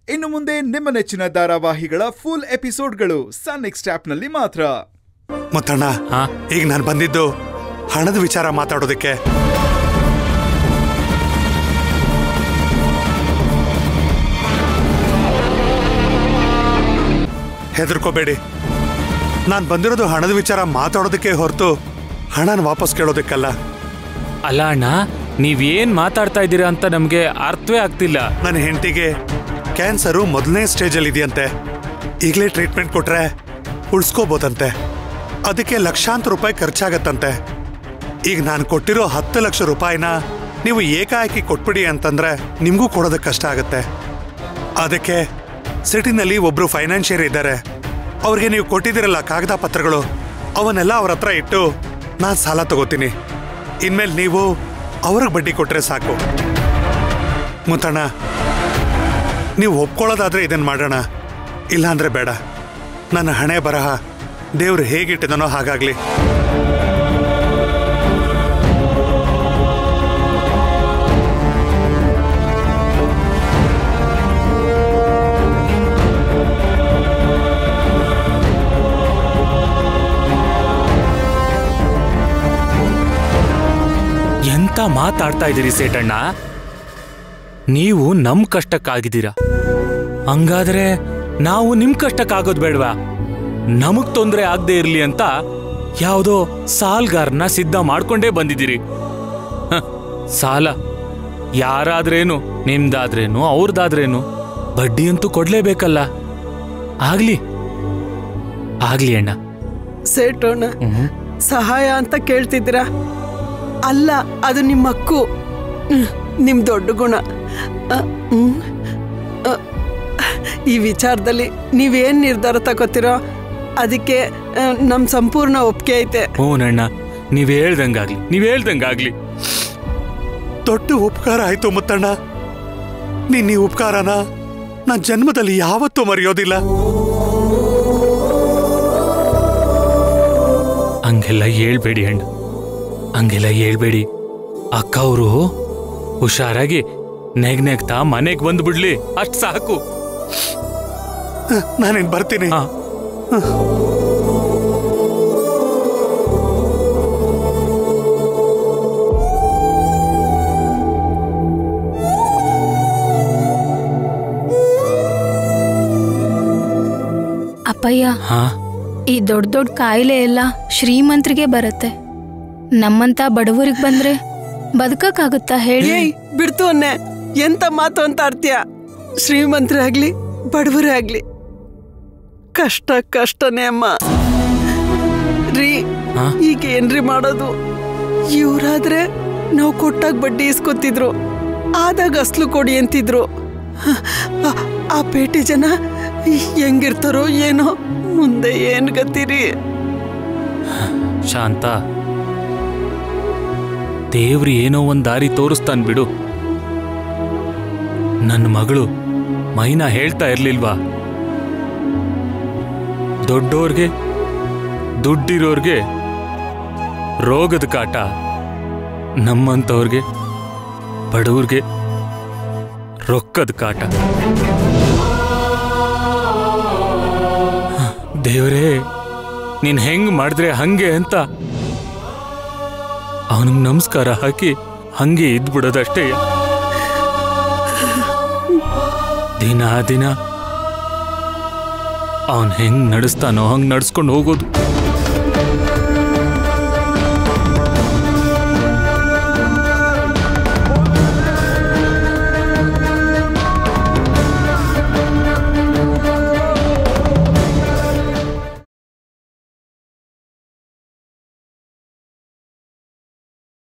ಇನ್ನು ಮುಂದೆ ನಿಮ್ಮ ನೆಚ್ಚಿನ ಧಾರಾವಾಹಿಗಳ ಫುಲ್ ಎಪಿಸೋಡ್ಗಳು ಸನ್ ನೆಕ್ಸ್ಟ್ ಆಪ್ನಲ್ಲಿ ಮಾತ್ರ ಮುತ್ತಣ್ಣ ಹಾ ಈಗ ನಾನು ಬಂದಿದ್ದು ಹಣದ ವಿಚಾರ ಮಾತಾಡೋದಕ್ಕೆ ಹೆದರ್ಕೋಬೇಡಿ ನಾನು ಬಂದಿರೋದು ಹಣದ ವಿಚಾರ ಮಾತಾಡೋದಕ್ಕೆ ಹೊರತು ಹಣನ ವಾಪಸ್ ಕೇಳೋದಕ್ಕಲ್ಲ ಅಲ್ಲ ಅಣ್ಣ ನೀವೇನ್ ಮಾತಾಡ್ತಾ ಇದ್ದೀರಾ ಅಂತ ನಮ್ಗೆ ಅರ್ಥವೇ ಆಗ್ತಿಲ್ಲ ನನ್ನ ಹೆಂಡತಿಗೆ ಕ್ಯಾನ್ಸರು ಮೊದಲನೇ ಸ್ಟೇಜಲ್ಲಿ ಇದೆಯಂತೆ ಈಗಲೇ ಟ್ರೀಟ್ಮೆಂಟ್ ಕೊಟ್ರೆ ಉಳಿಸ್ಕೋಬೋದಂತೆ ಅದಕ್ಕೆ ಲಕ್ಷಾಂತರ ರೂಪಾಯಿ ಖರ್ಚಾಗತ್ತಂತೆ ಈಗ ನಾನು ಕೊಟ್ಟಿರೋ ಹತ್ತು ಲಕ್ಷ ರೂಪಾಯಿನ ನೀವು ಏಕಾಏಕಿ ಕೊಟ್ಬಿಡಿ ಅಂತಂದ್ರೆ ನಿಮಗೂ ಕೊಡೋದಕ್ಕೆ ಕಷ್ಟ ಆಗುತ್ತೆ ಅದಕ್ಕೆ ಸಿಟಿನಲ್ಲಿ ಒಬ್ರು ಫೈನಾನ್ಷಿಯರ್ ಇದ್ದಾರೆ ಅವ್ರಿಗೆ ನೀವು ಕೊಟ್ಟಿದ್ದೀರಲ್ಲ ಕಾಗದ ಪತ್ರಗಳು ಅವನ್ನೆಲ್ಲ ಅವ್ರ ಹತ್ರ ಇಟ್ಟು ನಾನು ಸಾಲ ತಗೋತೀನಿ ಇನ್ಮೇಲೆ ನೀವು ಅವ್ರಿಗೆ ಬಡ್ಡಿ ಕೊಟ್ರೆ ಸಾಕು ಮುತ್ತಣ್ಣ ನೀವು ಒಪ್ಕೊಳ್ಳೋದಾದ್ರೆ ಇದನ್ನ ಮಾಡೋಣ ಇಲ್ಲಾಂದ್ರೆ ಬೇಡ ನನ್ನ ಹಣೆ ಬರಹ ದೇವ್ರು ಹೇಗಿಟ್ಟಿದನೋ ಹಾಗಾಗ್ಲಿ ಎಂತ ಮಾತಾಡ್ತಾ ಇದ್ದೀರಿ ಸೇಟಣ್ಣ ನೀವು ನಮ್ ಕಷ್ಟಕ್ಕಾಗಿದ್ದೀರಾ ಹಂಗಾದ್ರೆ ನಾವು ನಿಮ್ ಕಷ್ಟಕ್ಕಾಗೋದ್ ಬೇಡ್ವಾ ನಮಗ್ ತೊಂದ್ರೆ ಆಗದೆ ಇರ್ಲಿ ಅಂತ ಯಾವುದೋ ಸಾಲ್ಗಾರನ ಸಿದ್ಧ ಮಾಡ್ಕೊಂಡೇ ಬಂದಿದ್ದೀರಿ ಹ, ಸಾಲ ಯಾರಾದ್ರೇನು ನಿಮ್ದಾದ್ರೇನು ಅವ್ರದಾದ್ರೇನು ಬಡ್ಡಿ ಅಂತೂ ಕೊಡ್ಲೇಬೇಕಲ್ಲ ಆಗ್ಲಿ ಆಗ್ಲಿ ಅಣ್ಣ ಸೇಟೋಣ ಹ್ಮ್. ಸಹಾಯ ಅಂತ ಕೇಳ್ತಿದ್ದೀರಾ ಅಲ್ಲ ಅದು ನಿಮ್ಮ ಹಕ್ಕು ಹ್ಮ್, ನಿಮ್ ದೊಡ್ಡ ಗುಣ ಅ, ಹ್ಮ್, ಅ, ಈ ವಿಚಾರದಲ್ಲಿ ನೀವೇನ್ ನಿರ್ಧಾರ ತಗೋತೀರೋ ಅದಕ್ಕೆ ಆ, ನಮ್ ಸಂಪೂರ್ಣ ಒಪ್ಪಿಗೆ ಐತೆ ಹ್ಞೂನಣ್ಣ ನೀವ್ ಹೇಳ್ದಂಗಾಗ್ಲಿ ನೀವ್ ಹೇಳ್ದಂಗಾಗ್ಲಿ ದೊಡ್ಡ ಉಪಕಾರ ಆಯ್ತು ಮುತ್ತಣ್ಣ ನಿನ್ನ ಈ ಉಪಕಾರನ ನನ್ನ ಜನ್ಮದಲ್ಲಿ ಯಾವತ್ತೂ ಮರೆಯೋದಿಲ್ಲ ಹಂಗೆಲ್ಲ ಹೇಳ್ಬೇಡಿ ಅಣ್ಣ ಹಂಗೆಲ್ಲ ಹೇಳ್ಬೇಡಿ ಅಕ್ಕ ಅವರು ಹುಷಾರಾಗಿ ನೆಗ್ ನೆಗ್ತಾ ಮನೆಗ್ ಬಂದ್ಬಿಡ್ಲಿ ಅಷ್ಟ್ ಸಾಕು ನಾನೇನ್ ಬರ್ತೀನಿ ಹಾ ಅಪ್ಪಯ್ಯ ಹಾ ಈ ದೊಡ್ಡ ದೊಡ್ಡ ಕಾಯಿಲೆ ಎಲ್ಲ ಶ್ರೀಮಂತರಿಗೆ ಬರುತ್ತೆ ನಮ್ಮಂತ ಬಡವರಿಗೆ ಬಂದ್ರೆ ಬದುಕಕ್ಕಾಗುತ್ತಾ ಹೇಳಿ ಏಯ್ ಬಿಡ್ತು ಅನ್ನೆ ಎಂತ ಮಾತು ಅಂತ ಅರ್ತ್ಯ ಶ್ರೀಮಂತರೇ ಆಗ್ಲಿ ಬಡವರೇ ಆಗ್ಲಿ ಕಷ್ಟ ಕಷ್ಟನೇ ಅಮ್ಮ ರೀ ಹಾ? ಈಗ ಏನ್ರಿ ಮಾಡೋದು ಇವ್ರಾದ್ರೆ ನಾವು ಕೊಟ್ಟಾಗ ಬಡ್ಡಿ ಇಸ್ಕೊತಿದ್ರು ಆದಾಗ ಅಸ್ಲು ಕೊಡಿ ಅಂತಿದ್ರು ಆ- ಆ ಪೇಟೆ ಜನ ಹೆಂಗಿರ್ತಾರೋ ಏನೋ ಮುಂದೆ ಏನ್ ಗತಿರಿ ಶಾಂತ ದೇವ್ರು ಏನೋ ಒಂದ್ ದಾರಿ ತೋರಿಸ್ತಾನ್ ಬಿಡು ನನ್ನ ಮಗಳು ಮೈನಾ ಹೇಳ್ತಾ ಇರ್ಲಿಲ್ವಾ ದೊಡ್ಡೋರ್ಗೆ ದುಡ್ಡಿರೋರ್ಗೆ ರೋಗದ ಕಾಟ ನಮ್ಮಂತವ್ರಿಗೆ ಬಡವ್ರಿಗೆ ರೊಕ್ಕದ ಕಾಟ ದೇವ್ರೇ ನೀನ್ ಹೆಂಗ್ ಮಾಡಿದ್ರೆ ಹಂಗೆ ಅಂತ ಅವನಿಗೆ ನಮಸ್ಕಾರ ಹಾಕಿ ಹಂಗೆ ಇದ್ಬಿಡೋದಷ್ಟೇ ದಿನ ದಿನ ಅವನ್ ಹೆಂಗ್ ನಡೆಸ್ತಾನೋ ಹಂಗ್ ನಡ್ಸ್ಕೊಂಡು ಹೋಗೋದು